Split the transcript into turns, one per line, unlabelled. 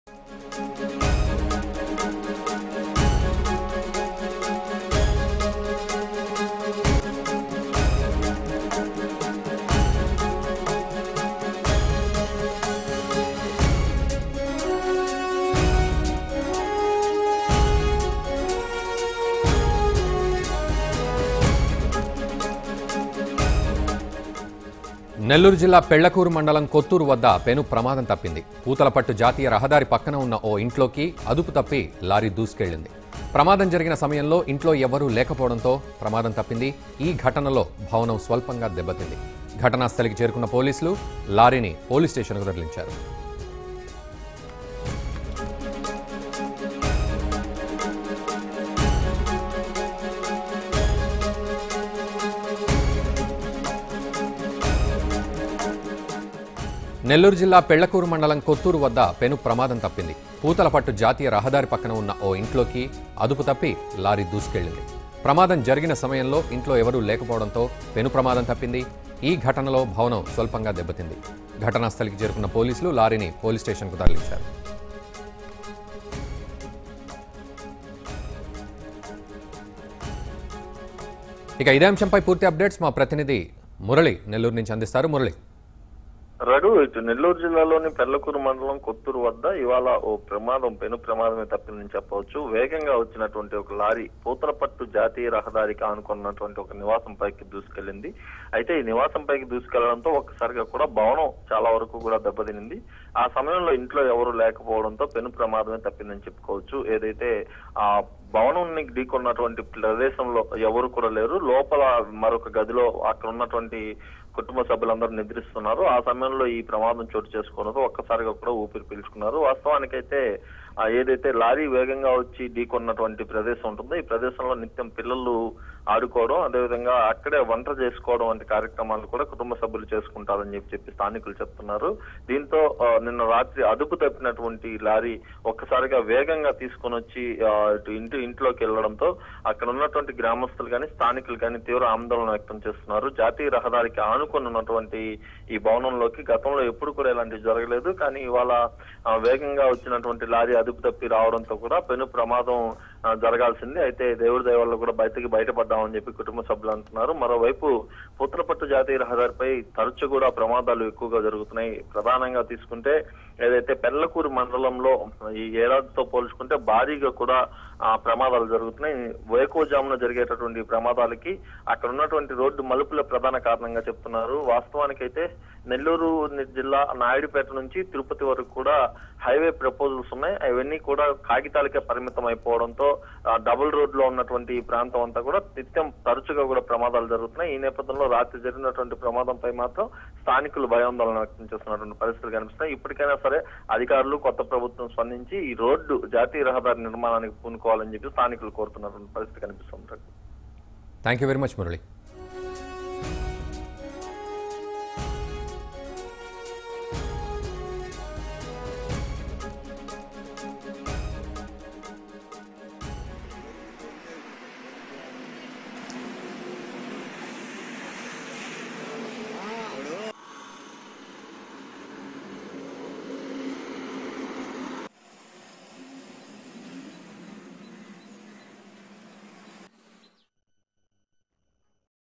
నెల్లూరు జిల్లా పెళ్లకూరు మండలం కొత్తూరు వద్ద పెను ప్రమాదం తప్పింది పూతలపట్టు జాతీయ రహదారి పక్కన ఉన్న ఓ ఇంట్లోకి అదుపు తప్పి లారీ దూసుకెళ్లింది ప్రమాదం జరిగిన సమయంలో ఇంట్లో ఎవరూ లేకపోవడంతో ప్రమాదం తప్పింది ఈ ఘటనలో భవనం స్వల్పంగా దెబ్బతింది ఘటనా స్థలికి చేరుకున్న పోలీసులు లారీని పోలీస్ స్టేషన్కు తరలించారు నెల్లూరు జిల్లా పెళ్లకూరు మండలం కొత్తూరు వద్ద పెను ప్రమాదం తప్పింది పూతలపట్టు జాతీయ రహదారి పక్కన ఉన్న ఓ ఇంట్లోకి అదుపు తప్పి లారీ దూసుకెళ్లింది ప్రమాదం జరిగిన సమయంలో ఇంట్లో ఎవరూ లేకపోవడంతో పెను ప్రమాదం తప్పింది ఈ ఘటనలో భవనం స్వల్పంగా దెబ్బతింది ఘటనా స్థలికి చేరుకున్న పోలీసులు లారీని పోలీస్ స్టేషన్కు తరలించారు ఇక ఇదే అంశంపై పూర్తి అప్డేట్స్ మా ప్రతినిధి మురళి నెల్లూరు నుంచి అందిస్తారు మురళి
రఘు ఇటు నెల్లూరు జిల్లాలోని పెర్లకూరు మండలం కొత్తూరు వద్ద ఇవాళ ఓ ప్రమాదం పెను ప్రమాదమే తప్పిందని చెప్పవచ్చు వేగంగా వచ్చినటువంటి ఒక లారీ పూతలపట్టు జాతీయ రహదారికి ఆనుకున్నటువంటి ఒక నివాసం పైకి దూసుకెళ్లింది అయితే ఈ నివాసం పైకి దూసుకెళ్లడంతో ఒక్కసారిగా కూడా భవనం చాలా వరకు కూడా దెబ్బతినింది ఆ సమయంలో ఇంట్లో ఎవరు లేకపోవడంతో పెను ప్రమాదమే తప్పిందని చెప్పుకోవచ్చు ఏదైతే ఆ భవనాన్ని ఢీకొన్నటువంటి ప్రదేశంలో ఎవరు కూడా లేరు లోపల మరొక గదిలో అక్కడ ఉన్నటువంటి కుటుంబ సభ్యులందరూ నిద్రిస్తున్నారు ఆ సమయంలో ఈ ప్రమాదం చోటు చేసుకోవడంతో ఒక్కసారిగా కూడా ఊపిరి పీల్చుకున్నారు వాస్తవానికైతే ఆ ఏదైతే లారీ వేగంగా వచ్చి ఢీకొన్నటువంటి ప్రదేశం ఉంటుందో ఈ ప్రదేశంలో నిత్యం పిల్లలు ఆడుకోవడం అదేవిధంగా అక్కడే వంట చేసుకోవడం వంటి కార్యక్రమాలు కూడా కుటుంబ సభ్యులు చేసుకుంటారని చెప్పి చెప్పి స్థానికులు చెప్తున్నారు దీంతో ఆ, నిన్న రాత్రి అదుపు తప్పినటువంటి లారీ ఒక్కసారిగా వేగంగా తీసుకొని వచ్చి ఆ, ఇటు ఇంటి ఇంట్లోకి వెళ్లడంతో అక్కడ ఉన్నటువంటి గ్రామస్తులు కానీ స్థానికులు కానీ తీవ్ర ఆందోళన వ్యక్తం చేస్తున్నారు జాతీయ రహదారికి ఆనుకొని ఉన్నటువంటి ఈ భవనంలోకి గతంలో ఎప్పుడు కూడా ఇలాంటివి జరగలేదు కానీ ఇవాళ ఆ, వేగంగా వచ్చినటువంటి లారీ అదుపు తప్పి రావడంతో కూడా పెను ప్రమాదం ఆ, జరగాల్సింది అయితే దేవుడి దయ వల్ల కూడా బయటకి బయటపడ్డామని చెప్పి కుటుంబ సభ్యులు అంటున్నారు మరోవైపు పుత్రపట్టు జాతీయ రహదారిపై తరచు కూడా ప్రమాదాలు ఎక్కువగా జరుగుతున్నాయి ప్రధానంగా తీసుకుంటే ఏదైతే పెళ్లకూరు మండలంలో ఈ ఏడాదితో పోల్చుకుంటే భారీగా కూడా ఆ ప్రమాదాలు జరుగుతున్నాయి వేకోజామున జరిగేటటువంటి ప్రమాదాలకి అక్కడ ఉన్నటువంటి రోడ్డు మలుపుల ప్రధాన కారణంగా చెప్తున్నారు వాస్తవానికైతే నెల్లూరు జిల్లా నాయుడుపేట నుంచి తిరుపతి వరకు కూడా హైవే ప్రపోజల్స్ ఉన్నాయి అవన్నీ కూడా కాగితాలకే పరిమితం అయిపోవడంతో ఆ, డబుల్ రోడ్ లో ఉన్నటువంటి ఈ ప్రాంతం అంతా కూడా నిత్యం తరచుగా కూడా ప్రమాదాలు జరుగుతున్నాయి ఈ నేపథ్యంలో రాత్రి జరిగినటువంటి ప్రమాదంపై మాత్రం స్థానికులు భయాందోళన వ్యక్తం చేస్తున్నటువంటి పరిస్థితులు కనిపిస్తాయి ఇప్పటికైనా సరే అధికారులు కొత్త ప్రభుత్వం స్పందించి ఈ రోడ్డు జాతీయ రహదారి నిర్మాణానికి పూనుకోవాలని చెప్పి స్థానికులు కోరుతున్నటువంటి పరిస్థితి కనిపిస్తుంది
thank you very much Murali